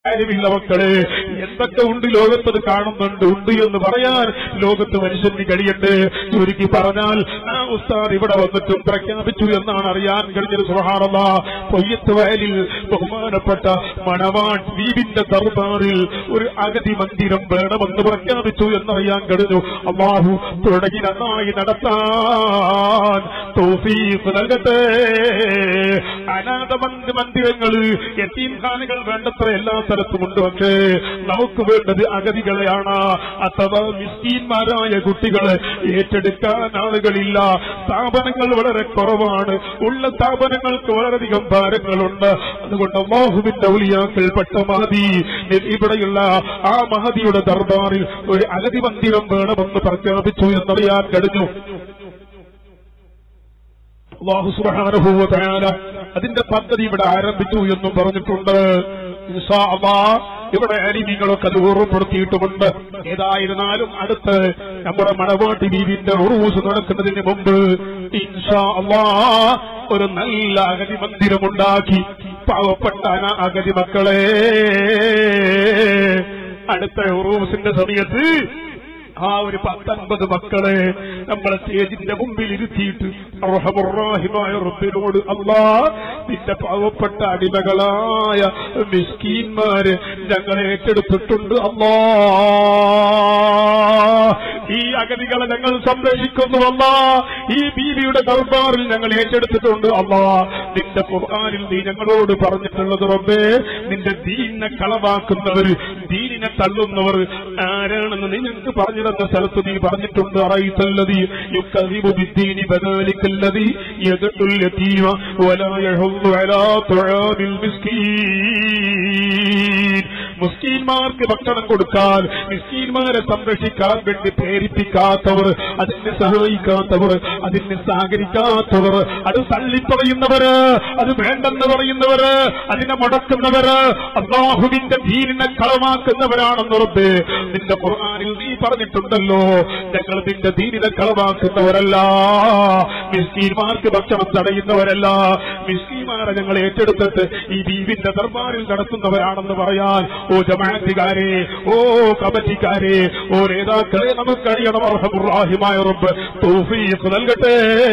കാര്യമില്ല മക്കളെ എന്തൊക്കെ ഉണ്ട് ലോകത്തത് കാണുന്നുണ്ട് ഉണ്ട് എന്ന് പറയാൻ ലോകത്ത് മനുഷ്യന് കഴിയട്ടെ ചുരുക്കി പറഞ്ഞാൽ ആ ഉസ്താദ് ഇവിടെ വന്നിട്ടും പ്രഖ്യാപിച്ചു എന്നാണ് അറിയാൻ കഴിഞ്ഞത് സുഹാറല്ല പൊയ്യത്ത് വയലിൽ ബഹുമാനപ്പെട്ട മണവാൻ ദ്വീപിന്റെ ദർബാറിൽ ഒരു അഗതി മന്ദിരം വേണമെന്ന് പ്രഖ്യാപിച്ചു എന്നറിയാൻ കഴിഞ്ഞു അള്ളാഹു തുടങ്ങി നന്നായി നടത്താൻ തൗഫീഖ് നൽകട്ടെ അനാഥ മന്ദ- മന്ദിരങ്ങള് യത്തീംഖാനുകൾ വേണ്ടത്ര എല്ലാ സ്ഥലത്തുമുണ്ട് പക്ഷേ നമുക്ക് വേണ്ടത് അഗതികളെയാണ് അഥവാ മിസ്കീന്മാരായ കുട്ടികളെ ഏറ്റെടുക്കാൻ ആളുകളില്ല സ്ഥാപനങ്ങൾ വളരെ കുറവാണ് ഉള്ള സ്ഥാപനങ്ങൾക്ക് വളരെയധികം ഭാരങ്ങളുണ്ട് അതുകൊണ്ട് മോഹുവിന്റെ ഔലിയാക്കൾ പെട്ട മഹതി ഇവിടെയുള്ള ആ മഹതിയുടെ ദർബാറിൽ ഒരു അഗതി മന്ദിരം വേണമെന്ന് പ്രഖ്യാപിച്ചു എന്നറിയാൻ കഴിഞ്ഞു അള്ളാഹു സുബ്ഹാനഹു വ തആല അതിന്റെ പദ്ധതി ഇവിടെ ആരംഭിച്ചു എന്നും പറഞ്ഞിട്ടുണ്ട് ഇൻഷാ അല്ലാഹ് ഇവിടെ അലിമികളൊക്കെ അത് ഓർമ്മപ്പെടുത്തിയിട്ടുമുണ്ട് ഏതായിരുന്നാലും അടുത്ത് നമ്മുടെ മണവാട്ടി ബീവിന്റെ ഉറൂസ് നടക്കുന്നതിന് മുമ്പ് ഇൻഷാ അല്ലാഹ് ഒരു നല്ല അഗതി മന്ദിരമുണ്ടാക്കി പാവപ്പെട്ട അന- അഗതി മക്കളെ അടുത്ത ഉറൂസിന്റെ സമയത്ത് ആ ഒരു പത്തൊൻപത് മക്കളെ നമ്മളെ സ്റ്റേജിന്റെ മുമ്പിൽ ഇരുത്തിയിട്ട് അർഹമുറാഹിമായ റബ്ബിനോട് അല്ലാ നിന്റെ പാവപ്പെട്ട അടിമകളായ മിസ്കീന്മാര് ഞങ്ങൾ ഏറ്റെടുത്തിട്ടുണ്ട് അല്ലാ ഈ അഗതികളെ ഞങ്ങൾ സംരക്ഷിക്കുന്നു അല്ലാ ഈ ബീവിയുടെ ദർബാറിൽ ഞങ്ങൾ ഏറ്റെടുത്തിട്ടുണ്ട് അല്ലാ നിന്റെ ഖുർആനിൽ നീ ഞങ്ങളോട് പറഞ്ഞിട്ടുള്ളത് റബ്ബേ നിന്റെ ദീനിനെ കളവാക്കുന്നവർ ദീനിനെ തള്ളുന്നവർ ആരാണെന്ന് നീ ഞങ്ങൾക്ക് പറഞ്ഞു തന്ന സ്ഥലത്ത് നീ പറഞ്ഞിട്ടുണ്ട് അറിയിത്തല്ലതി യുക്കതിബു ബിദ്ദീനി ബദാലിക്കല്ലതി യദുൽ യതീമ വലാ യഹുദ്ദു അലാ തുആമിൽ മിസ്കീൻ മുസ്കീന്മാർക്ക് ഭക്ഷണം കൊടുക്കാൻ മിസ്കീന്മാരെ സംരക്ഷിക്കാൻ വേണ്ടി പ്രേരിപ്പിക്കാത്തവർ അതിനെ സഹായിക്കാത്തവർ അതിനെ സഹകരിക്കാത്തവർ അത് തള്ളിപ്പറയുന്നവര് അത് വേണ്ടെന്ന് പറയുന്നവര് അതിനെ മുടക്കുന്നവര് അള്ളാഹുവിന്റെ ധീരിനെ കളമാക്കുന്നവരാണെന്നുറപ്പ് നിന്റെ ഖുർആനിൽ നീ പറഞ്ഞിട്ടുണ്ടല്ലോ ഞങ്ങൾ നിന്റെ ധീരിനെ കളമാക്കുന്നവരല്ല മിസ്കീന്മാർക്ക് ഭക്ഷണം തടയുന്നവരല്ല മിസ്കീന്മാരെ ഞങ്ങൾ ഏറ്റെടുത്തിട്ട് ഈ ദീപിന്റെ ദർബാറിൽ നടത്തുന്നവരാണെന്ന് പറയാൻ ഓ ജമാഅത്തുകാരെ ഓ കമ്മിറ്റിക്കാരെ ഓ നേതാക്കളെ നമുക്കറിയണം അർഹമുറാഹിമായ റബ്ബ് തൗഫീഖ് നൽകട്ടെ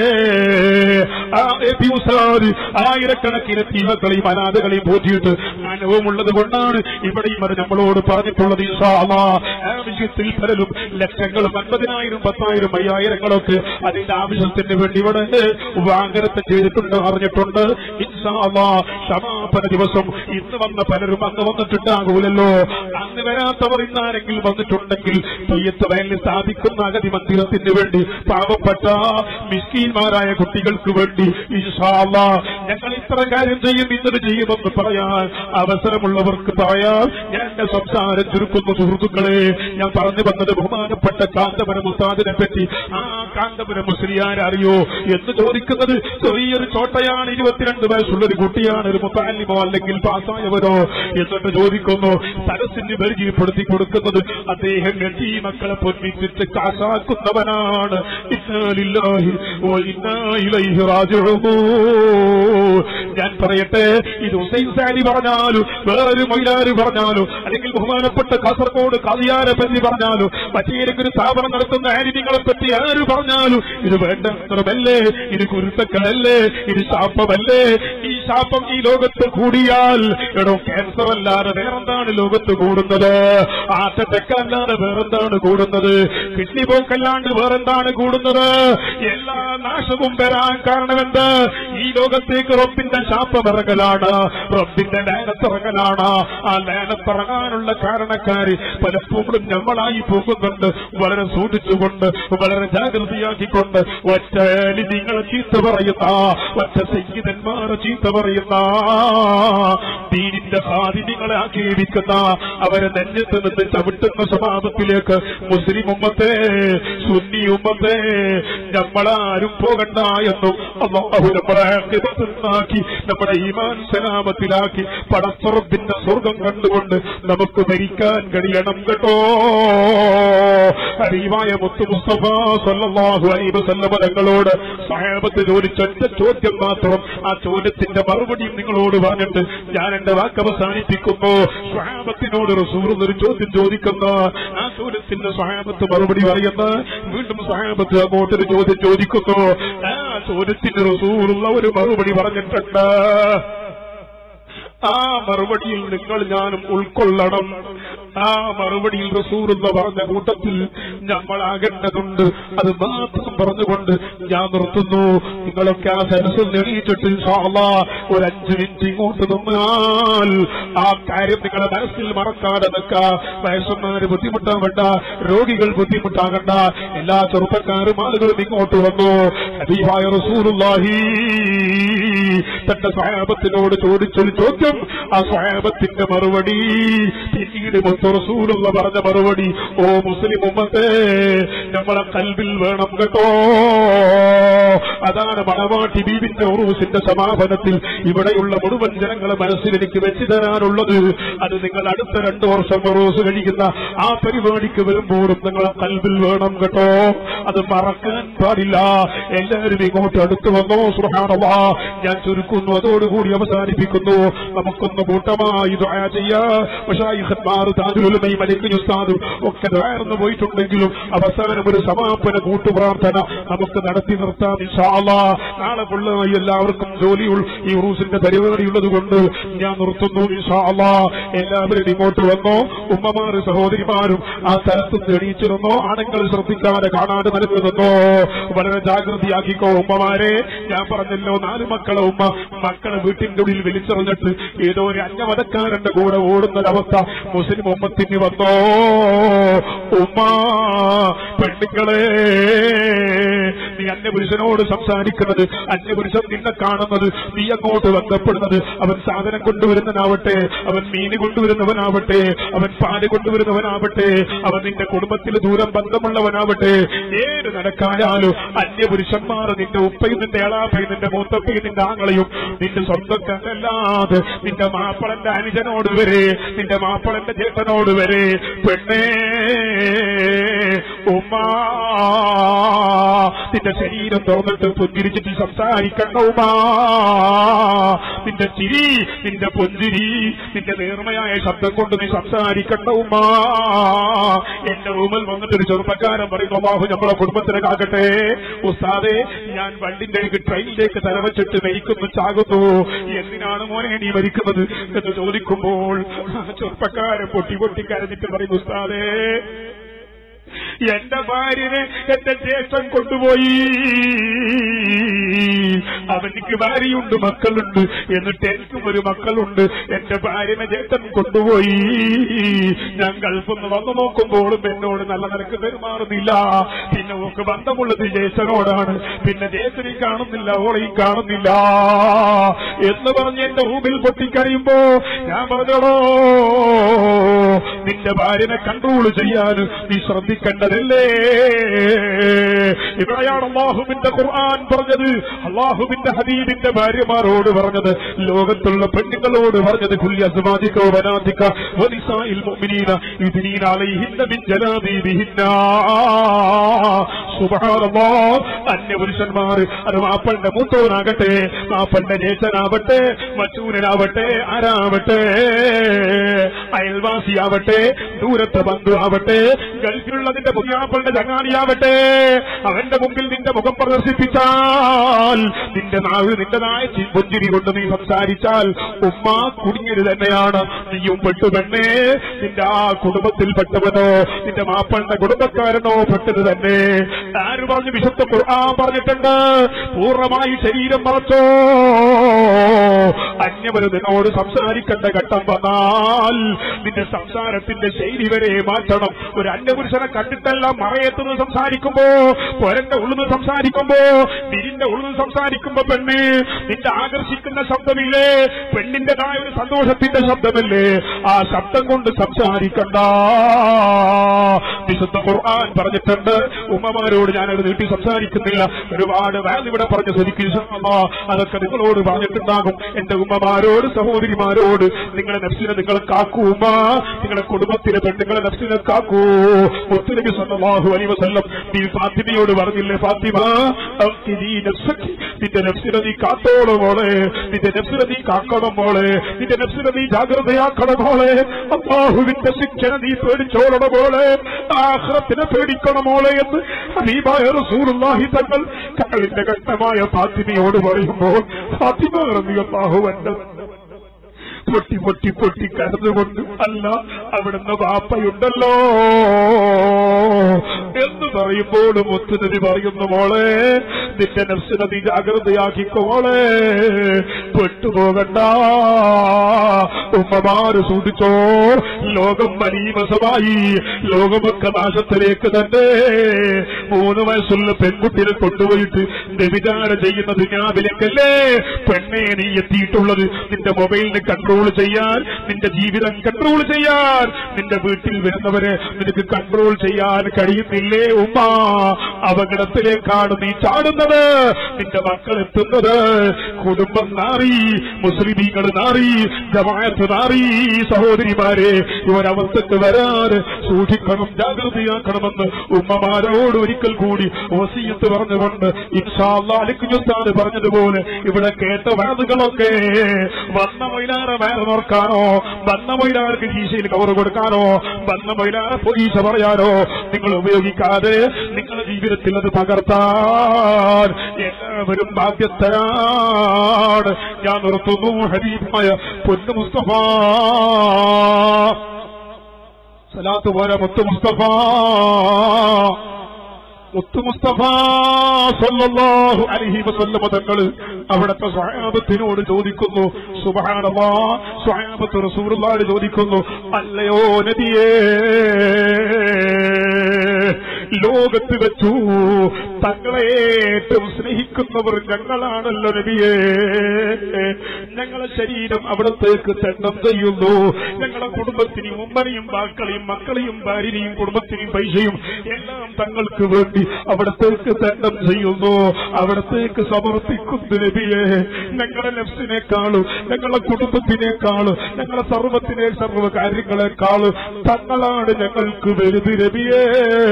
ആ എപി ഉസ്താദ് ആയിരക്കണക്കിന് തീമക്കളെയും അനാഥകളെയും പോറ്റിയിട്ട് അനുഭവമുള്ളത് കൊണ്ടാണ് ഇവിടെയും അത് നമ്മളോട് പറഞ്ഞിട്ടുള്ളത് ഇൻഷാ അല്ലാഹ്. ആ വിഷയത്തിൽ പലരും ലക്ഷങ്ങളും അൻപതിനായിരം പത്തായിരം അയ്യായിരങ്ങളൊക്കെ അതിന്റെ ആവശ്യത്തിന് വേണ്ടി ഇവിടെ വാങ്ങനത്തെ ചെയ്തിട്ടുണ്ട് അറിഞ്ഞിട്ടുണ്ട് ഇൻഷാ അല്ലാഹ്. ക്ഷമാപന ദിവസം ഇന്ന് വന്ന പലരും അന്ന് വന്നിട്ടുണ്ടാകൂലല്ലോ അന്ന് വരാത്തവർ ഇന്നാരെങ്കിലും വന്നിട്ടുണ്ടെങ്കിൽ തൊയ്യത്ത് വയലിൽ സ്ഥാപിക്കുന്ന അഗതി മന്ദിരത്തിന് വേണ്ടി പാവപ്പെട്ട മിസ്കീന്മാരായ കുട്ടികൾക്ക് വേണ്ടി ഇൻഷാ അല്ലാഹ് ഞങ്ങൾ ഇത്ര കാര്യം ചെയ്യും ഇന്നത് ചെയ്യുമെന്ന് പറയാൻ അവസരമുള്ളവർക്ക് പറയാൻ ഞാൻ എന്റെ സംസാരം ചുരുക്കുന്നു സുഹൃത്തുക്കളെ ഞാൻ പറഞ്ഞു വന്നത് ബഹുമാനപ്പെട്ട കാന്തപുരം ഉസ്താദിനെ പറ്റി ആ കാന്തപുരം മുസ്ലിയാർ അറിയോ എന്ന് ചോദിക്കുന്നത് ചെറിയൊരു ചോട്ടയാണ് ഇരുപത്തിരണ്ട് വയസ്സുള്ള ഒരു കുട്ടിയാണ് ഒരു മുത്താലിമോ അല്ലെങ്കിൽ പാസ്സായവരോ എന്നിട്ട് ചോദിക്കുന്നു സരസിന് പരിചയപ്പെടുത്തി കൊടുക്കുന്നത് അദ്ദേഹം എത്തി മക്കളെ പൊന്നിച്ചിട്ട് കാശാക്കുന്നവനാണ് ഇന്നാലില്ലാഹി വ ഇന്നാ ഇലൈഹി റാജിഊൻ ഞാൻ പറയട്ടെ ഇത് ഹുസൈൻ സാരി പറഞ്ഞാലും വേറൊരു മൊയിലാര് പറഞ്ഞാലും അല്ലെങ്കിൽ ബഹുമാനപ്പെട്ട കാസർഗോഡ് കതിയാരെ പറ്റി പറഞ്ഞാലും മറ്റേതൊക്കെ ഒരു സ്ഥാപനം നടത്തുന്ന ആരിനികളെ പറ്റി ആര് പറഞ്ഞാലും ഇത് വേണ്ടത്രമല്ലേ ഇത് കുരുത്തക്കളല്ലേ ഇത് ശാപമല്ലേ ഈ ശാപം ഈ ലോകത്ത് കൂടിയാൽ എടോ ക്യാൻസർ അല്ലാതെ വേറെന്താണ് ലോകത്ത് കൂടുന്നത് ഹാർട്ട് അറ്റാക്ക് അല്ലാതെ വേറെന്താണ് കൂടുന്നത് കിഡ്നി പോക്കല്ലാണ്ട് വേറെന്താണ് കൂടുന്നത് എല്ലാ നാശവും വരാൻ കാരണമെന്ത് ഈ ലോകത്തേക്ക് റബ്ബിന്റെ ശാപമിറങ്ങലാണ് റബ്ബിന്റെ ലാനത്തിറങ്ങലാണ് ആ ലാനത്തിറങ്ങാനുള്ള കാരണക്കാര് പലപ്പോഴും നമ്മളായി പോകുന്നുണ്ട് വളരെ സൂക്ഷിച്ചുകൊണ്ട് വളരെ ജാഗ്രതയാക്കിക്കൊണ്ട് ഒറ്റ നിങ്ങളെ ചീത്ത പറയുന്ന ഒറ്റ സംഗീതന്മാരെ ചീത്ത പറയുന്ന ദീനിന്റെ ഹാദിനികളെ ആക്ഷേപിക്കുന്ന അവരെ നെഞ്ഞത്ത് നിന്ന് ചവിട്ടുന്ന സ്വഭാവത്തിലേക്ക് മുസ്ലിം ഉമ്മത്തെ സുന്നി ഉമ്മത്തെ നമ്മളാരും ആരും പോകണ്ട എന്നും അള്ളാഹു നമ്മളെ ആഖിബത്ത് നന്നാക്കി നമ്മുടെ ഈമാൻ സലാമത്തിലാക്കി പടത്തുറപ്പിന്റെ സ്വർഗം കണ്ടുകൊണ്ട് നമുക്ക് മരിക്കാൻ കഴിയണം കേട്ടോ അറിവായ മുത്തു മുസ്തഫ സല്ലല്ലാഹു അലൈഹി വസല്ലമ തങ്ങളോട് സഹാബത്ത് ചോദിച്ചൊറ്റ ചോദ്യം മാത്രം ആ ചോദ്യത്തിന്റെ മറുപടിയും നിങ്ങളോട് പറഞ്ഞിട്ട് ഞാൻ എന്റെ വാക്ക് അവസാനിപ്പിക്കുന്നു സഹാബത്തിനോട് റസൂൽ ഒരു ചോദ്യം ചോദിക്കുന്ന ആ ചോദ്യത്തിന്റെ സഹാബത്ത് മറുപടി പറയുന്ന വീണ്ടും സഹാബത്ത് അങ്ങോട്ടൊരു ചോദ്യം ചോദിക്കുന്നു ആ ചോദ്യത്തിന് റസൂലുള്ള ഒരു മറുപടി പറഞ്ഞിട്ടുണ്ട് ആ മറുപടിയിൽ നിങ്ങൾ ഞാനും ഉൾക്കൊള്ളണം ആ മറുപടിയിൽ റസൂറുള്ള പറഞ്ഞ കൂട്ടത്തിൽ നമ്മളാകേണ്ടതുണ്ട് അത് മാത്രം പറഞ്ഞുകൊണ്ട് ഞാൻ നിർത്തുന്നു നിങ്ങളൊക്കെ ആ സരസ് എണീച്ചിട്ട് ഇൻഷാ അല്ലാ ഒരു അഞ്ച് മിനിറ്റ് ഇങ്ങോട്ട് നിന്നാൽ ആ കാര്യം നിങ്ങളുടെ മനസ്സിൽ മറക്കാതെ നിൽക്ക വയസ്സന്മാര് ബുദ്ധിമുട്ടാവണ്ട രോഗികൾ ബുദ്ധിമുട്ടാകണ്ട എല്ലാ ചെറുപ്പക്കാരും ആളുകളും ഇങ്ങോട്ട് വന്നു ഹബീബായ റസൂലുള്ളാഹി തന്റെ സഹാബത്തിനോട് ചോദിച്ചൊരു ചോദ്യം ആ സഹാബത്തിന്റെ മറുപടി പിന്നീട് മുത്തു റസൂലുള്ള പറഞ്ഞ മറുപടി ഓ മുസ്ലിം ഉമ്മത്തെ നമ്മളെ കൽവിൽ വേണം കേട്ടോ അതാണ് മണവാട്ടി ബീബിന്റെ ഉറൂസിന്റെ സമാപനത്തിൽ ഇവിടെയുള്ള മുഴുവൻ ജനങ്ങളെ മനസ്സിൽ എനിക്ക് വെച്ചു തരാനുള്ളത് അത് നിങ്ങൾ അടുത്ത രണ്ടു വർഷം ഉറൂസ് കഴിക്കുന്ന ആ പരിപാടിക്ക് വരുമ്പോഴും നിങ്ങളെ കൽവിൽ വേണം കേട്ടോ അത് മറക്കാൻ പാടില്ല എല്ലാവരും ഇങ്ങോട്ട് അടുത്ത് വന്നോ സുഹാണവാ ഞാൻ ചുരുക്കുന്നു അതോടുകൂടി അവസാനിപ്പിക്കുന്നു നമുക്കൊന്ന് കൂട്ടമായി ദുആ ചെയ്യാ മഷായിഖന്മാർ താജുലുലമയും മലിക്കുൽ ഉസ്താദും ഒക്കെ ദുആർന്നു പോയിട്ടുണ്ടെങ്കിലും അവസാനം ഒരു സമാപന കൂട്ടുപ്രാർത്ഥന നമുക്ക് നടത്തി നിർത്താം ഇൻഷാ അല്ലാഹ് നാളെ ഫുള്ളായി എല്ലാവർക്കും ജോലിയുള്ള ഈ ഉറൂസിന്റെ പരിപാടി ഉള്ളത് കൊണ്ട് ഞാൻ നിർത്തുന്നു ഇൻഷാ അല്ലാഹ് എല്ലാവരും ഇങ്ങോട്ട് വന്നോ ഉമ്മമാര് സഹോദരിമാരും ആ സ്ഥലത്ത് തെളിയിച്ചിരുന്നോ ആണുങ്ങൾ ശ്രദ്ധിക്കാതെ കാണാതെ നൽകുന്നോ വളരെ ജാഗ്രതയാക്കിക്കോ ഉമ്മമാരെ ഞാൻ പറഞ്ഞല്ലോ നാല് മക്കളെ ഉമ്മ മക്കളെ വീട്ടിന്റെ ഉള്ളിൽ വലിച്ചെറിഞ്ഞിട്ട് ഏതോ ഒരു അന്യമതക്കാരന്റെ കൂടെ ഓടുന്നൊരവസ്ഥ മുസ്ലിം ഉമ്മത്തിന് വന്നോ ഉമ്മ പെണ്ണുങ്ങളെ നീ അന്യപുരുഷനോട് സംസാരിക്കുന്നത് അന്യപുരുഷൻ നിന്നെ കാണുന്നത് നീ അങ്ങോട്ട് ബന്ധപ്പെടുന്നത് അവൻ സാധനം കൊണ്ടുവരുന്നവനാവട്ടെ അവൻ മീന് കൊണ്ടുവരുന്നവനാവട്ടെ അവൻ പാല് കൊണ്ടുവരുന്നവനാവട്ടെ അവൻ നിന്റെ കുടുംബത്തിൽ ദൂരം ബന്ധമുള്ളവനാവട്ടെ ഏത് നിനക്കായാലും അന്യപുരുഷന്മാർ നിന്റെ ഉപ്പയും നിന്റെ എളാപ്പയും നിന്റെ മൂത്തപ്പയും നിന്റെ ആങ്ങളയും നിന്റെ സ്വന്തക്കാരല്ലാതെ നിന്റെ മാപ്പിളന്റെ അനുജനോട് വരെ നിന്റെ മാപ്പിളന്റെ ചേട്ടനോട് വരെ പെണ്ണേ ഉമ്മാ നിന്റെ ശരീരം തുറന്നിട്ട് പുഞ്ചിരിച്ചിട്ട് സംസാരിക്കണ്ട ഉമാ നിന്റെ ചിരി നിന്റെ പുഞ്ചിരി നിന്റെ നേർമയായ ശബ്ദം കൊണ്ട് നീ സംസാരിക്കണ്ട ഉമാ എന്റെ റൂമിൽ വന്നിട്ടൊരു ചെറുപ്പക്കാരൻ പറയുന്നു അള്ളാഹു നമ്മളെ കുടുംബത്തിനെ കാക്കട്ടെ ഉസ്താദെ ഞാൻ വണ്ടിന്റെ ട്രെയിനിലേക്ക് തലവച്ചിട്ട് മരിക്കുന്നു ചാകുന്നു എന്തിനാണ് മോനെ നീ മരിക്കുന്നത് എന്ന് ചോദിക്കുമ്പോൾ ആ ചെറുപ്പക്കാരൻ പൊട്ടി പൊട്ടി കരഞ്ഞിട്ട് പറയുന്നു ഉസ്താദേ എന്റെ ഭാര്യനെ എന്റെ ജ്യേഷ്ഠൻ കൊണ്ടുപോയി അവനിക്ക് ഭാര്യയുണ്ട് മക്കളുണ്ട് എന്നിട്ട് എനിക്കും ഒരു മക്കളുണ്ട് എന്റെ ഭാര്യനെ ജ്യേഷ്ഠൻ കൊണ്ടുപോയി ഞാൻ ഗൾഫിന്ന് വന്നു നോക്കുമ്പോഴും എന്നോട് നല്ല നിലക്ക് പെരുമാറുന്നില്ല പിന്നെ ഓക്ക് ബന്ധമുള്ളത് ജ്യേഷ്ഠനോടാണ് പിന്നെ ജ്യേഷ്ഠനെ കാണുന്നില്ല ഓളെയും കാണുന്നില്ല എന്ന് പറഞ്ഞ് എന്റെ റൂമിൽ പൊട്ടിക്കഴിയുമ്പോ ഞാൻ പറഞ്ഞോടോ നിന്റെ ഭാര്യനെ കൺട്രോൾ ചെയ്യാൻ നീ ശ്രദ്ധിക്കേണ്ടതല്ലേ ഇവിടെയാണ് അള്ളാഹുവിന്റെ ഖുർആൻ പറഞ്ഞത് അള്ളാഹുവിന്റെ ഹബീബിന്റെ ഭാര്യമാരോട് പറഞ്ഞത് ലോകത്തുള്ള പെണ്ണുങ്ങളോട് പറഞ്ഞത് കുല്യ അസ്മാദിക്കോ വനാദിക്ക വനിസായിൽ മുഅ്മിനീന യുദ്നീന അലൈഹിന്ന മിൻ ജലാബീബിഹിന്ന സുബ്ഹാനല്ലാഹ് അന്യപുരുഷന്മാർ അത് മാപ്പന്റെ മൂത്തോനാകട്ടെ മാപ്പന്റെ ജ്യേഷ്ഠനാവട്ടെ മച്ചൂരനാവട്ടെ ആരാവട്ടെ അയൽവാസിയാവട്ടെ ദൂരത്തെ ബന്ധു ആവട്ടെ ഗൾഫിലുള്ളതിന്റെ പുതിയാപ്പളുടെ ചങ്ങാടിയാവട്ടെ അവന്റെ മുമ്പിൽ നിന്റെ മുഖം പ്രദർശിപ്പിച്ചാൽ നിന്റെ നാവ് നിന്റെതായ ചി- പുഞ്ചിരി കൊണ്ട് നീ സംസാരിച്ചാൽ ഉമ്മ കുടുങ്ങിയത് തന്നെയാണ് നീയും പെട്ടുപെണ്ണേ നിന്റെ ആ കുടുംബത്തിൽപ്പെട്ടവനോ നിന്റെ മാപ്പളുടെ കുടുംബക്കാരനോ പെട്ടത് തന്നെ ആര് പറഞ്ഞു വിശുദ്ധ ഖുർആൻ പറഞ്ഞിട്ടുണ്ട് പൂർണ്ണമായി ശരീരം മറച്ചോ അന്യമരുതിനോട് സംസാരിക്കേണ്ട ഘട്ടം വന്നാൽ നിന്റെ സംസാരത്തിന്റെ ശൈലി വരെ മാറ്റണം ഒരു അന്യ അന്യപുരുഷനെ കണ്ടിട്ടല്ല മറയത്തുനിന്ന് സംസാരിക്കുമ്പോ പൊരന്റെ ഉള്ളിന്ന് സംസാരിക്കുമ്പോ നിരിന്റെ ഉള്ളിന്ന് സംസാരിക്കുമ്പോ പെണ്ണ് നിന്റെ ആകർഷിക്കുന്ന ശബ്ദമില്ലേ പെണ്ണിന്റേതായ ഒരു സന്തോഷത്തിന്റെ ശബ്ദമല്ലേ ആ ശബ്ദം കൊണ്ട് സംസാരിക്കണ്ട വിശുദ്ധ ഖുർആൻ പറഞ്ഞിട്ടുണ്ട് ഉമ്മമാരോട് ഞാനത് നീട്ടി സംസാരിക്കുന്നില്ല ഒരുപാട് വേറെ ഇവിടെ പറഞ്ഞ ശരിക്കും അതൊക്കെ നിങ്ങളോട് പറഞ്ഞിട്ടുണ്ടാകും എന്റെ ഉമ്മമാരോട് സഹോദരിമാരോട് നിങ്ങളെ നഫ്സിനെ നിങ്ങൾ കാക്കൂ ഉമ്മ നിങ്ങളെ കുടുംബത്തിലെ പെണ്ണുങ്ങളെ നഫ്സിനെ കാക്കൂ ഒത്തുനബി സല്ലല്ലാഹു അലൈഹി വസല്ലം നീ ഫാത്തിമയോട് പറഞ്ഞില്ലേ ഫാത്തിമ അവക്ക് നീ നഫ്സക്ക് നിന്റെ നഫ്സിനെ നീ കാത്തോളം മോളെ നിന്റെ നഫ്സിനെ നീ കാക്കണം മോളെ നിന്റെ നഫ്സിനെ നീ ജാഗ്രതയാക്കണം മോളെ അള്ളാഹുവിന്റെ ശിക്ഷനെ നീ പേടിച്ചോളണം മോളെ ആഹ്റത്തിനെ പേടിക്കണം മോളെ എന്ന് ഹബീബായ റസൂലുള്ളാഹി തങ്ങൾ കടലിന്റെ ഘട്ടമായ ഫാത്തിമയോട് പറയുമ്പോൾ ഫാത്തിമ റളിയല്ലാഹു അൻഹ പൊട്ടി പൊട്ടി പൊട്ടി കരഞ്ഞുകൊണ്ട് അല്ല അവിടുന്ന് വാപ്പയുണ്ടല്ലോ എന്ന് പറയുമ്പോൾ മുത്തുനബി പറയുന്നു മോളെ നിന്റെ നഫ്സിനെ നീ ജാഗ്രതയാക്കിക്കോ മോളെ പെട്ടുപോകണ്ട ഉമ്മമാര് സൂക്ഷിച്ചോ ലോകം മലീമസമായി ലോകമൊക്കെ നാശത്തിലേക്ക് തന്നെ മൂന്ന് വയസ്സുള്ള പെൺകുട്ടിയെ കൊണ്ടുപോയിട്ട് വ്യഭിചാരം ചെയ്യുന്ന ദുനിയാവിലേക്കല്ലേ പെണ്ണെ നീ എത്തിയിട്ടുള്ളത് നിന്റെ മൊബൈലിന് കൺട്രോൾ ചെയ്യാൻ നിന്റെ ജീവിതം കൺട്രോൾ ചെയ്യാൻ നിന്റെ വീട്ടിൽ വരുന്നവരെ നിനക്ക് കൺട്രോൾ ചെയ്യാൻ കഴിയുന്നില്ലേ ഉമ്മ അപകടത്തിലേക്കാണ് നീ ചാടുന്നത് നിന്റെ മക്കൾ എത്തുന്നത് കുടുംബം നാറി മുസ്ലിമീങ്ങൾ നാറി ജമാഅത്ത് നാറി സഹോദരിമാരെ ഇവരവസ്ഥക്ക് വരാൻ സൂക്ഷിക്കണം ജാഗ്രതയാക്കണമെന്ന് ഉമ്മമാരോട് ഒരിക്കൽ കൂടി വസീയത്ത് പറഞ്ഞുകൊണ്ട് ഇൻഷാല്ലാലിക്കുഞ്ഞുത്താന് പറഞ്ഞതുപോലെ ഇവിടെ കേട്ട വാതുകളൊക്കെ വന്ന മൈലാറെ വേറെ നോക്കാനോ വന്ന മൈലാർക്ക് കീശയിൽ കവർ കൊടുക്കാനോ വന്ന മൈലാറെ പോലീസ പറയാനോ നിങ്ങൾ ഉപയോഗിക്കാതെ നിങ്ങളുടെ ജീവിതത്തിൽ അത് പകർത്താൻ എല്ലാവരും ബാധ്യസ്ഥരാണ് ഞാൻ നിർത്തുന്നു ഹരീഫായ പൊന്നു മുസ്തഫ സലാത്ത് പോലെ മുത്തു മുസ്തഫ മുത്തു മുസ്തഫ സല്ലല്ലാഹു അലൈഹി വസല്ലമ തങ്ങൾ അവിടുത്തെ സ്വഹാബത്തിനോട് ചോദിക്കുന്നു സുബ്ഹാനല്ലാ സ്വഹാബത്ത് റസൂലുള്ളാഹിനോട് ചോദിക്കുന്നു അല്ലയോ നബിയേ ലോകത്ത് വെച്ചു തങ്ങളെ ഏറ്റവും സ്നേഹിക്കുന്നവർ ഞങ്ങളാണല്ലോ നബിയേ ഞങ്ങളെ ശരീരം അവിടത്തേക്ക് തെണ്ണം ചെയ്യുന്നു ഞങ്ങളെ കുടുംബത്തിനെയും ഉമ്മനെയും വാക്കളെയും മക്കളെയും ഭാര്യനെയും കുടുംബത്തിനെയും പൈസയും എല്ലാം തങ്ങൾക്ക് വേണ്ടി അവിടത്തേക്ക് തെണ്ണം ചെയ്യുന്നു അവിടത്തേക്ക് സമർപ്പിക്കുന്നു നബിയെ ഞങ്ങളുടെ നെഫ്സിനേക്കാളും ഞങ്ങളുടെ കുടുംബത്തിനേക്കാളും ഞങ്ങളുടെ സർവത്തിനെ സർവ്വ കാര്യങ്ങളെക്കാളും തങ്ങളാണ് ഞങ്ങൾക്ക് വലുത് നബിയേ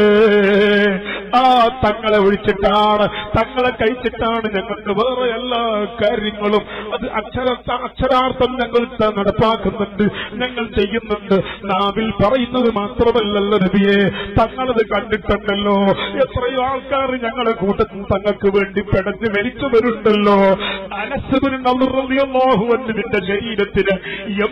ആ തങ്ങളെ ഒഴിച്ചിട്ടാണ് തങ്ങളെ കഴിച്ചിട്ടാണ് ഞങ്ങൾക്ക് വേറെ എല്ലാ കാര്യങ്ങളും അത് അക്ഷര അക്ഷരാർത്ഥം ഞങ്ങൾ ത- നടപ്പാക്കുന്നുണ്ട് ഞങ്ങൾ ചെയ്യുന്നുണ്ട് നാവിൽ പറയുന്നത് മാത്രമല്ലല്ലോ നബിയെ തങ്ങളത് കണ്ടിട്ടുണ്ടല്ലോ എത്രയോ ആൾക്കാർ ഞങ്ങളെ കൂട്ടത്തിൽ തങ്ങൾക്ക് വേണ്ടി പെടഞ്ഞ് മരിച്ചവരുണ്ടല്ലോ അനസുബിന് നിന്റെ ശരീരത്തിന് എം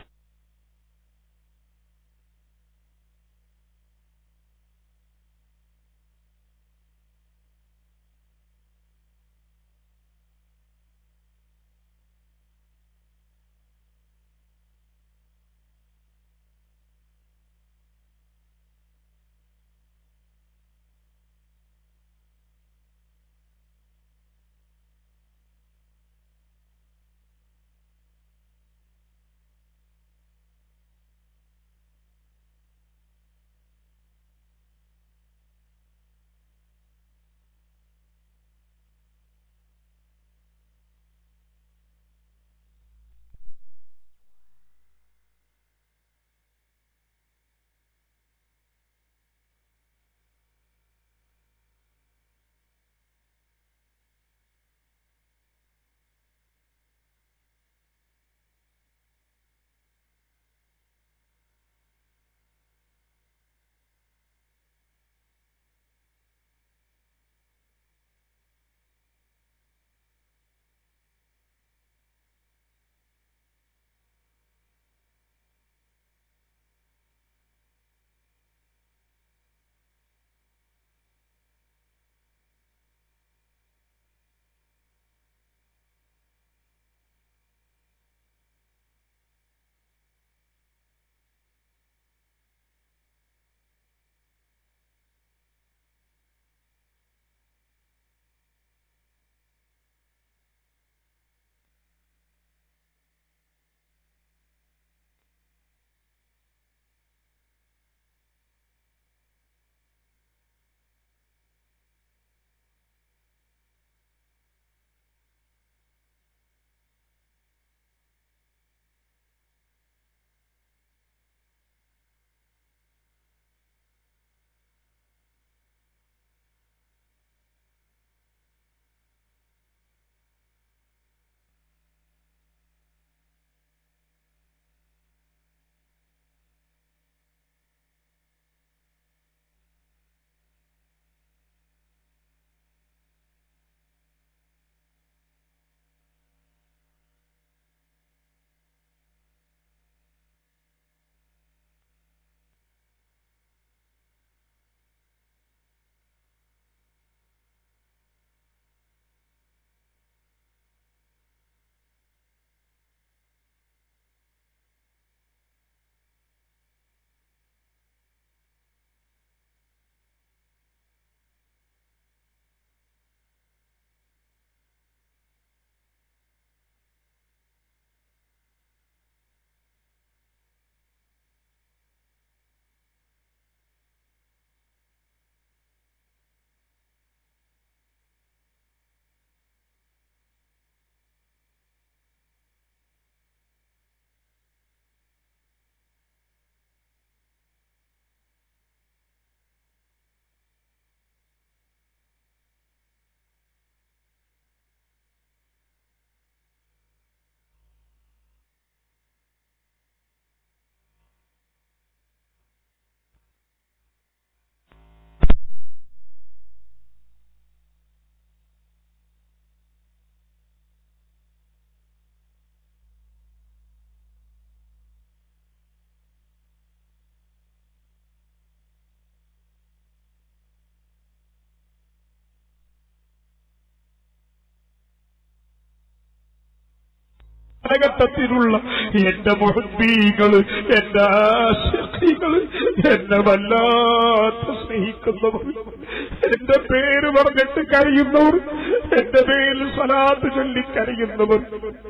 കാലഘട്ടത്തിലുള്ള എന്റെ മുഹബീകള് എന്റെ ആശക്തികള് എന്നെ വല്ലാത്ത സ്നേഹിക്കുന്നവർ എന്റെ പേര് പറഞ്ഞിട്ട് കരയുന്നവർ എന്റെ പേരിൽ സ്വലാത്ത് ചൊല്ലി കരയുന്നവർ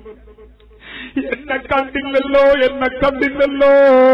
എന്നെ കണ്ടില്ലല്ലോ എന്നെ കണ്ടില്ലല്ലോ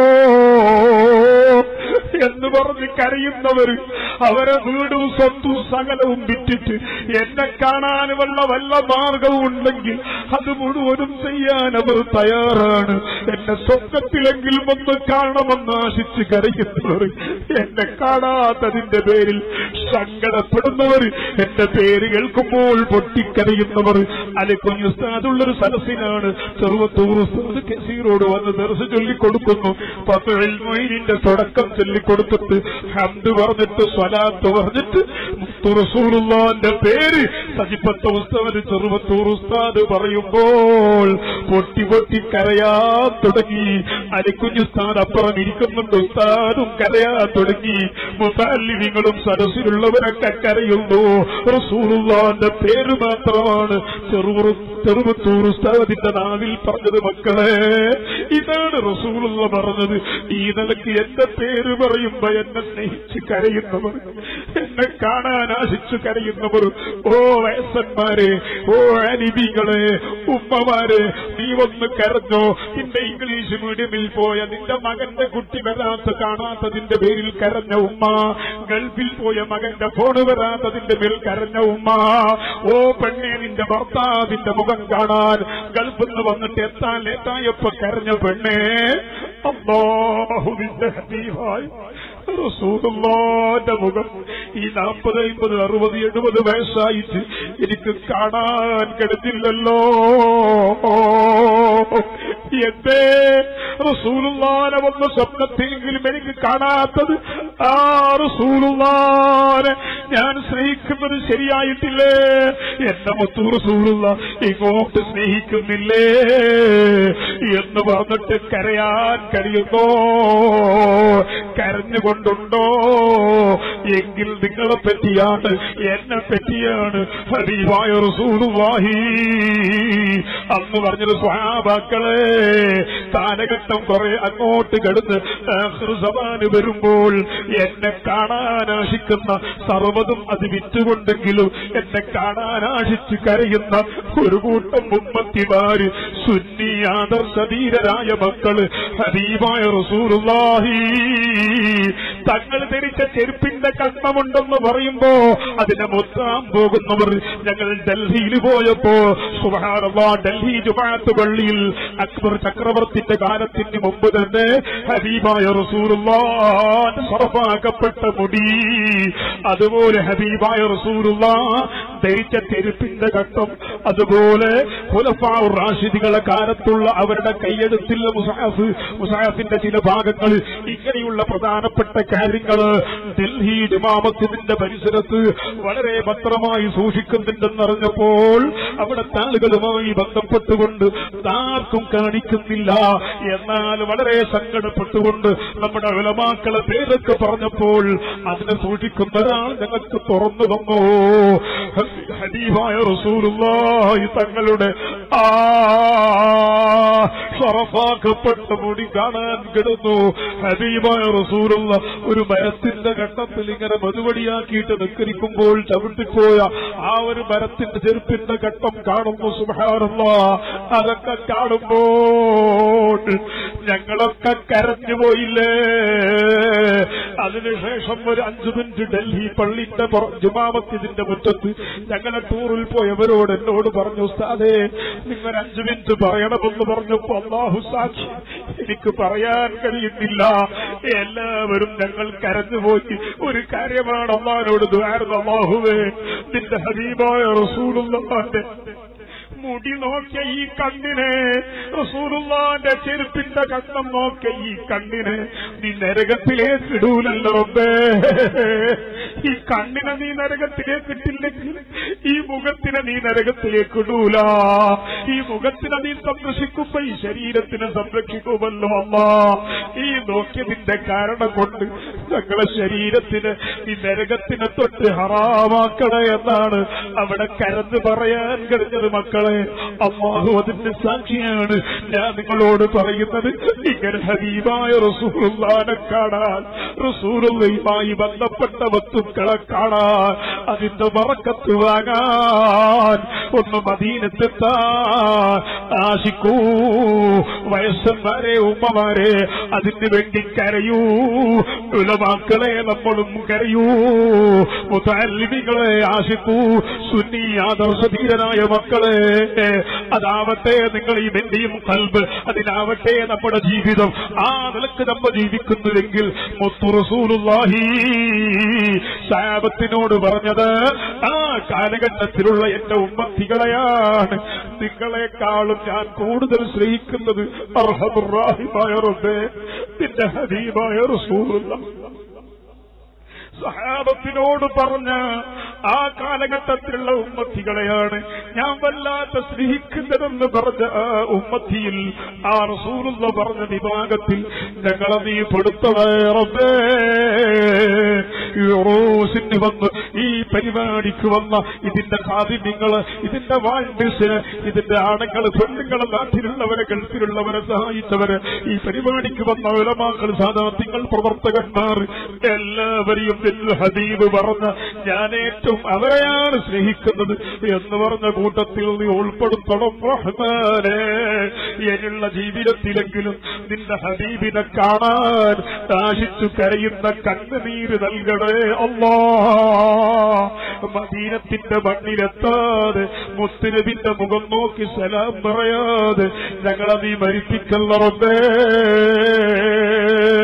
എന്ന് പറഞ്ഞ് കരയുന്നവർ അവരെ വീടും സ്വത്തും സകലവും വിറ്റിട്ട് എന്നെ കാണാനുമുള്ള വല്ല മാർഗവും ഉണ്ടെങ്കിൽ അത് മുഴുവനും ചെയ്യാൻ അവർ തയ്യാറാണ് എന്നെ സ്വപ്നത്തിലെങ്കിലും ഒന്ന് കാണണമെന്ന് ആശിച്ച് കരയുന്നവർ എന്നെ കാണാത്തതിന്റെ പേരിൽ സങ്കടപ്പെടുന്നവർ എന്റെ പേര് കേൾക്കുമ്പോൾ പൊട്ടിക്കരയുന്നവർ അലിക്കുഞ്ഞു ഉസ്താദുള്ളൊരു സദസ്സിനാണ് ചെറുവത്തൂർ ഉസ്താദ് കസീറോട് വന്ന് ദർശ ചൊല്ലിക്കൊടുക്കുന്നു പത്തുഴിൽ മൊയ്നിന്റെ തുടക്കം ചൊല്ലിക്കൊടുത്തിട്ട് ഹംദ് പറഞ്ഞിട്ട് സ്വലാത്ത് പറഞ്ഞിട്ട് മുത്തു റസൂലുള്ളാന്റെ പേര് സജിപ്പത്ത ഉസ്താദ് ചെറുവത്തൂർ ഉസ്താദ് പറയുമ്പോൾ പൊട്ടി പൊട്ടി കരയാൻ തുടങ്ങി അലിക്കുഞ്ഞു ഉസ്താദ് അപ്പുറം ഇരിക്കുന്നുണ്ട് ഉസ്താദും കരയാൻ തുടങ്ങി മുസാലിങ്ങളും സദസ്സിലുള്ളവരൊക്കെ കരയുന്നു റസൂലുള്ളാന്റെ പേര് മാത്രമാണ് ചെറുവ ചെറുവത്തൂർ ഉസ്താദിന്റെ നാവിൽ പറഞ്ഞത് മക്കളെ ഇതാണ് റസൂലുള്ള പറഞ്ഞത് ഈ നിലക്ക് എന്റെ പേര് പറയുമ്പോ എന്നെ സ്നേഹിച്ച് കരയുന്നവർ എന്നെ കാണാൻ ആശിച്ചു കരയുന്നവർ ഓ വയസ്സന്മാരെ ഓ അനിബികളെ ഉമ്മമാരെ നീ ഒന്ന് കരഞ്ഞോ നിന്റെ ഇംഗ്ലീഷ് മീഡിയമിൽ പോയ നിന്റെ മകന്റെ കുട്ടി വരാത്ത കാണാത്തതിന്റെ പേരിൽ കരഞ്ഞ ഉമ്മ ഗൾഫിൽ പോയ മകന്റെ ഫോണ് വരാത്തതിന്റെ പേരിൽ കരഞ്ഞ ഉമ്മ ഓ പെണ്ണെ നിന്റെ ഭർത്താവിന്റെ മുഖം കാണാൻ ഗൾഫിൽ നിന്ന് വന്നിട്ട് എത്താൻ ലേറ്റായപ്പോ കരഞ്ഞ പെണ്ണേ അള്ളാഹുവിന്റെ ഹബീബായി റസൂലുള്ളാന്റെ മുഖം ഈ നാൽപ്പത് അമ്പത് അറുപത് എഴുപത് വയസ്സായിട്ട് എനിക്ക് കാണാൻ കഴിഞ്ഞില്ലല്ലോ എന്തേ റസൂലുള്ളാനെ വന്ന സ്വപ്നത്തെങ്കിലും എനിക്ക് കാണാത്തത് ആ റസൂലുള്ളാനെ ഞാൻ സ്നേഹിക്കുന്നത് ശരിയായിട്ടില്ലേ എന്റെ മുത്തു റസൂലുള്ള ഇങ്ങോട്ട് സ്നേഹിക്കുന്നില്ലേ എന്ന് പറഞ്ഞിട്ട് കരയാൻ കഴിയുന്നോ കരഞ്ഞുകൊണ്ടുണ്ടോ എങ്കിൽ നിങ്ങളെ പറ്റിയാണ് എന്നെ പറ്റിയാണ് ഹബീബായ റസൂലുള്ളാഹി അന്ന് പറഞ്ഞത് സ്വഹാബാക്കളെ കാലഘട്ടം കുറെ അങ്ങോട്ട് കടന്ന് സമാന് വരുമ്പോൾ എന്നെ കാണാൻ ആശിക്കുന്ന സർവ്വതും അത് വിറ്റുകൊണ്ടെങ്കിലും എന്നെ കാണാൻ ആശിച്ച് കരയുന്ന ഒരു കൂട്ടം മുമ്മത്തിമാര് സുന്നി ആദർശധീരരായ മക്കള് ഹബീബായ റസൂലുള്ളാഹി തങ്ങൾ ധരിച്ച ചെരുപ്പിന്റെ കഷ്ണമുണ്ടെന്ന് പറയുമ്പോ അതിനെ മൊത്താൻ പോകുന്നവർ ഞങ്ങൾ ഡൽഹിയിൽ പോയപ്പോ സുബഹാനല്ലാ ഡൽഹി ജുമാഅത്ത് പള്ളിയിൽ അക്ബർ ചക്രവർത്തിന്റെ കാലത്തിന് മുമ്പ് തന്നെ ഹബീബായ റസൂറുല്ലാൻ സർഫാക്കപ്പെട്ട മുടി അതുപോലെ ഹബീബായ റസൂറുള്ള ധരിച്ച ചെരുപ്പിന്റെ ഘട്ടം അതുപോലെ ഖുലഫാ റാഷിദികളെ കാലത്തുള്ള അവരുടെ കൈയെഴുത്തുള്ള മുസാഫ് മുസാഫിന്റെ ചില ഭാഗങ്ങൾ ഇങ്ങനെയുള്ള പ്രധാനപ്പെട്ട കാര്യങ്ങൾ ഡൽഹി ജമാമത്തിന്റെ പരിസരത്ത് വളരെ ഭദ്രമായി സൂക്ഷിക്കുന്നുണ്ടെന്നറിഞ്ഞപ്പോൾ അവിടുത്തെ ആളുകളുമായി ബന്ധപ്പെട്ടുകൊണ്ട് ആർക്കും കാണിക്കുന്നില്ല എന്നാൽ വളരെ സങ്കടപ്പെട്ടുകൊണ്ട് നമ്മുടെ വിലമാക്കളെ പേരൊക്കെ പറഞ്ഞപ്പോൾ അതിനെ സൂക്ഷിക്കുന്ന ഒരാൾ ഞങ്ങൾക്ക് തുറന്നു വന്നു ഹദീഫായ റസൂലുള്ളാഹി തങ്ങളുടെ ആ ഷറഫാക്കപ്പെട്ട മുടി കാണാൻ കിടന്നു ഹബീബായ റസൂലുള്ള ഒരു മരത്തിന്റെ ഘട്ടത്തിൽ ഇങ്ങനെ മധുവടിയാക്കിയിട്ട് നിക്കരിക്കുമ്പോൾ ചവിട്ടിപ്പോയ ആ ഒരു മരത്തിന്റെ ചെരുപ്പിന്റെ ഘട്ടം കാണുന്നു സുബാനുള്ള അതൊക്കെ കാണുമ്പോൾ ഞങ്ങളൊക്കെ കരഞ്ഞുപോയില്ലേ അതിനുശേഷം ഒരു അഞ്ചു മിനിറ്റ് ഡൽഹി പള്ളിന്റെ പുറ- ജുമാമത്തിതിന്റെ മുറ്റത്ത് ഞങ്ങളെ ടൂറിൽ പോയവരോട് എന്നോട് പറഞ്ഞു ഉസ്താദേ നിങ്ങൾ അഞ്ചു മിനിറ്റ് പറയണമെന്ന് പറഞ്ഞപ്പോ അള്ളാഹു സാക്ഷി എനിക്ക് പറയാൻ കഴിയുന്നില്ല എല്ലാവരും ഞങ്ങൾ കരഞ്ഞുപോയി ഒരു കാര്യമാണ് അള്ളാഹിനോട് ദ്വാരുന്ന അള്ളാഹുവേ നിന്റെ ഹബീബായ റസൂലുള്ളാന്റെ മുടി നോക്കിയ ഈ കണ്ണിനെ റസൂലുള്ളാന്റെ ചെരുപ്പിന്റെ കണ്ണം നോക്കിയ ഈ കണ്ണിനെ നീ നരകത്തിലേക്ക് ഇടൂലല്ലോ റബ്ബേ ഈ കണ്ണിനെ നീ നരകത്തിലേക്ക് ഇട്ടില്ലെങ്കിൽ ഈ മുഖത്തിനെ നീ നരകത്തിലേക്ക് ഇടൂല ഈ മുഖത്തിനെ നീ സംരക്ഷിക്കുമ്പോ ഈ ശരീരത്തിനെ സംരക്ഷിക്കുമല്ലോ അമ്മ ഈ നോക്കിയതിന്റെ കാരണം കൊണ്ട് ഞങ്ങളെ ശരീരത്തിന് ഈ നരകത്തിനെ തൊട്ട് ഹറാമാക്കണേ എന്നാണ് അവിടെ കരന്ന് പറയാൻ കഴിഞ്ഞത് മക്കളെ അമ്മാഹു അതിന്റെ സാക്ഷിയാണ് ഞാൻ നിങ്ങളോട് പറയുന്നത് ഇങ്ങനെ ഹരീമായ റസൂറുല്ലാനെ കാണാൻ റസൂറുള്ളയുമായി ബന്ധപ്പെട്ട വസ്തുക്കളെ കാണാൻ അതിന്റെ മറക്കത്ത് വാങ്ങാൻ ഒന്ന് മദീനത്തെത്താൻ ആശിക്കൂ വയസ്സന്മാരെ ഉമ്മമാരെ അതിന് വേണ്ടി കരയൂ ഉലമാക്കളെ നമ്മളും കരയൂ മുതാലിമികളെ ആശിക്കൂ സുന്നി ആദർശധീരനായ മക്കളെ അതാവട്ടെ നിങ്ങൾ ഈ വെന്റിയും കൽബ് അതിനാവട്ടെ നമ്മുടെ ജീവിതം ആ നിലക്ക് നമ്മൾ ജീവിക്കുന്നുവെങ്കിൽ മുത്തു റസൂലുള്ളാഹി സാബത്തിനോട് പറഞ്ഞത് ആ കാലഘട്ടത്തിലുള്ള എന്റെ ഉമ്മത്തികളെയാണ് നിങ്ങളെക്കാളും ഞാൻ കൂടുതൽ സ്നേഹിക്കുന്നത് അർഹമുറാഹിമായ റബ്ബേ നിന്റെ ഹബീബായ റസൂലുള്ള സഹാബത്തിനോട് പറഞ്ഞ ആ കാലഘട്ടത്തിലുള്ള ഉമ്മത്തികളെയാണ് ഞാൻ വല്ലാത്ത സ്നേഹിക്കുന്നതെന്ന് പറഞ്ഞ ആ ഉമ്മത്തിയിൽ ആ റസൂലുള്ള പറഞ്ഞ വിഭാഗത്തിൽ ഞങ്ങളെ നീ പെടുത്തവേറേ യൂറോസിന് വന്ന് ഈ പരിപാടിക്ക് വന്ന ഇതിന്റെ കാതിന്യങ്ങള് ഇതിന്റെ വാൾഡിസിന് ഇതിന്റെ ആണുങ്ങൾ പെണ്ണുങ്ങളെ നാട്ടിലുള്ളവരെ ഗൾഫിലുള്ളവരെ സഹായിച്ചവര് ഈ പരിപാടിക്ക് വന്ന ഉലമാക്കൾ സാധാർത്ഥ്യങ്ങൾ പ്രവർത്തകന്മാർ എല്ലാവരെയും ദിൽ ഹബീബ് പറഞ്ഞ ഞാൻ ഏറ്റവും അവരെയാണ് സ്നേഹിക്കുന്നത് എന്ന് പറഞ്ഞ കൂട്ടത്തിൽ നീ ഉൾപ്പെടുത്തണം റഹ്മാനെ എന്നുള്ള ജീവിതത്തിലെങ്കിലും നിന്റെ ഹബീബിനെ കാണാൻ ആശിച്ചു കരയുന്ന കണ്ണുനീര് നൽകണേ അല്ലാ മദീനത്തിന്റെ മണ്ണിലെത്താതെ മുസ്ലിമിന്റെ മുഖം നോക്കി സലാം പറയാതെ ഞങ്ങളെ നീ മരിപ്പിക്കല്ലറേ